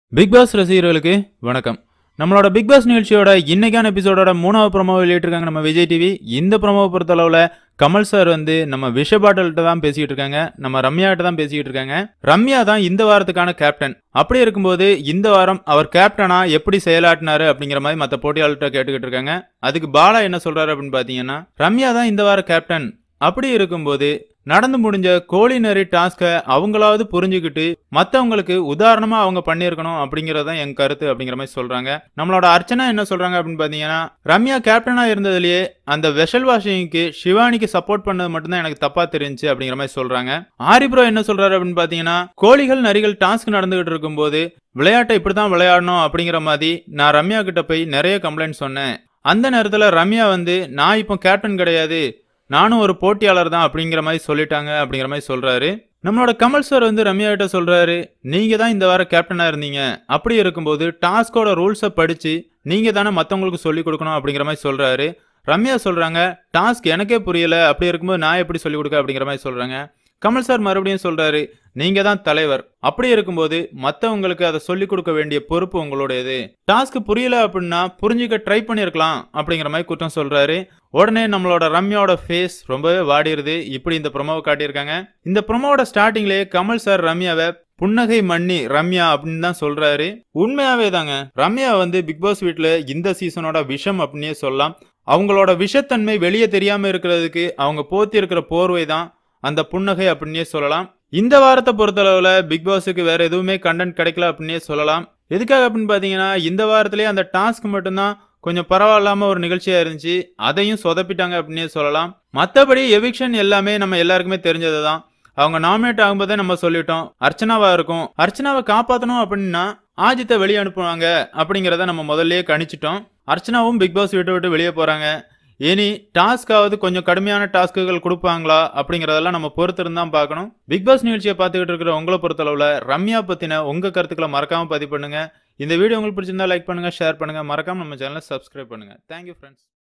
big pass ரசிகர்களுக்கு வணக்கம் நம்மளோட பிக் பாஸ் நிகழ்ச்சியோட இன்னைக்கான எபிசோடோட மூணாவது ப்ரோமோ வெளியிட்டிருக்காங்க நம்ம விஜய் டிவி இந்த ப்ரோமோவை பொறுத்தளவில் கமல் சார் வந்து நம்ம விஷ பாட்டல்கிட்ட தான் பேசிக்கிட்டு இருக்காங்க நம்ம ரம்யாட்ட தான் பேசிக்கிட்டு இருக்காங்க ரம்யா தான் இந்த வாரத்துக்கான கேப்டன் அப்படி இருக்கும்போது இந்த வாரம் அவர் கேப்டனா எப்படி செயலாட்டினாரு அப்படிங்கிற மாதிரி மற்ற போட்டியாளர்கிட்ட கேட்டுக்கிட்டு இருக்காங்க அதுக்கு பாலா என்ன சொல்றாரு அப்படின்னு பார்த்தீங்கன்னா ரம்யா தான் இந்த வார கேப்டன் அப்படி இருக்கும்போது நடந்து முடிஞ்ச கோழி நரி டாஸ்கை அவங்களாவது புரிஞ்சுக்கிட்டு மற்றவங்களுக்கு உதாரணமா அவங்க பண்ணியிருக்கணும் அப்படிங்கறது தான் என் கருத்து அப்படிங்கிற மாதிரி சொல்றாங்க நம்மளோட அர்ச்சனா என்ன சொல்றாங்க அப்படின்னு பாத்தீங்கன்னா ரம்யா கேப்டனா இருந்ததுலயே அந்த வெஷல் வாஷிங்க்கு சிவானிக்கு சப்போர்ட் பண்ணது மட்டும்தான் எனக்கு தப்பா தெரிஞ்சு அப்படிங்கிற மாதிரி சொல்றாங்க ஆரிப்ரோ என்ன சொல்றாரு அப்படின்னு பாத்தீங்கன்னா கோழிகள் நரிகள் டாஸ்க் நடந்துகிட்டு இருக்கும்போது விளையாட்டை இப்படித்தான் விளையாடணும் அப்படிங்கிற மாதிரி நான் ரம்யா கிட்ட போய் நிறைய கம்ப்ளைண்ட் சொன்னேன் அந்த நேரத்துல ரம்யா வந்து நான் இப்போ கேப்டன் கிடையாது நானும் ஒரு போட்டியாளர் தான் அப்படிங்கிற மாதிரி சொல்லிட்டாங்க அப்படிங்கிற மாதிரி சொல்றாரு நம்மளோட கமல் சார் வந்து ரம்யா கிட்ட சொல்றாரு நீங்க தான் இந்த வாரம் கேப்டனா இருந்தீங்க அப்படி இருக்கும்போது டாஸ்கோட ரூல்ஸை படிச்சு நீங்க தானே மத்தவங்களுக்கு சொல்லி கொடுக்கணும் அப்படிங்கிற மாதிரி சொல்றாரு ரம்யா சொல்றாங்க டாஸ்க் எனக்கே புரியல அப்படி இருக்கும்போது நான் எப்படி சொல்லி கொடுக்க அப்படிங்கிற மாதிரி சொல்றாங்க கமல் சார் மறுபடியும் சொல்றாரு நீங்க தான் தலைவர் அப்படி இருக்கும்போது மத்தவங்களுக்கு அதை சொல்லி கொடுக்க வேண்டிய பொறுப்பு உங்களுடையது டாஸ்க் புரியல அப்படின்னா புரிஞ்சுக்க ட்ரை பண்ணிருக்கலாம் அப்படிங்கிற மாதிரி குற்றம் சொல்றாரு உடனே நம்மளோட ரம்யாவோட ஃபேஸ் ரொம்பவே வாடிருது இப்படி இந்த ப்ரொமோவை காட்டியிருக்காங்க இந்த ப்ரொமோவோட ஸ்டார்டிங்லேயே கமல் சார் ரம்யாவை புன்னகை மன்னி ரம்யா அப்படின்னு தான் சொல்றாரு உண்மையாவே தாங்க ரம்யா வந்து பிக் பாஸ் வீட்ல இந்த சீசனோட விஷம் அப்படின்னே சொல்லலாம் அவங்களோட விஷத்தன்மை வெளியே தெரியாம இருக்கிறதுக்கு அவங்க போத்தி இருக்கிற போர்வை தான் அந்த புன்னகை அப்படின்னே சொல்லலாம் இந்த வாரத்தை பொறுத்தளவுல பிக் பாஸுக்கு வேற எதுவுமே கண்டென்ட் கிடைக்கல அப்படின்னே சொல்லலாம் எதுக்காக அப்படின்னு பாத்தீங்கன்னா இந்த வாரத்திலேயே அந்த டாஸ்க் மட்டும்தான் கொஞ்சம் பரவாயில்லாம ஒரு நிகழ்ச்சியா இருந்துச்சு அதையும் சொதப்பிட்டாங்க அப்படின்னே சொல்லலாம் மற்றபடி எவிக்ஷன் எல்லாமே நம்ம எல்லாருக்குமே தெரிஞ்சது தான் அவங்க நாமினேட் ஆகும்போதே நம்ம சொல்லிட்டோம் அர்ச்சனாவா இருக்கும் அர்ச்சனாவை காப்பாற்றணும் அப்படின்னா ஆஜித்தை வெளியே அனுப்புவாங்க அப்படிங்கிறத நம்ம முதல்லயே கணிச்சிட்டோம் அர்ச்சனாவும் பிக் பாஸ் விட்டு விட்டு வெளியே போறாங்க இனி டாஸ்காவது கொஞ்சம் கடுமையான டாஸ்க்குகள் கொடுப்பாங்களா அப்படிங்கறதெல்லாம் நம்ம பொறுத்திருந்து தான் பார்க்கணும் பிக் பாஸ் நிகழ்ச்சியை பார்த்துக்கிட்டு இருக்கிற உங்களை பொறுத்தளவுல ரம்யா பத்தின உங்க கருத்துக்களை மறக்காம பதிவு பண்ணுங்க இந்த வீடியோ உங்களுக்கு பிடிச்சிருந்தா லைக் பண்ணுங்க ஷேர் பண்ணுங்க மறக்காம நம்ம சேனலை சப்ஸ்கிரைப் பண்ணுங்க தேங்க்யூ ஃப்ரெண்ட்ஸ்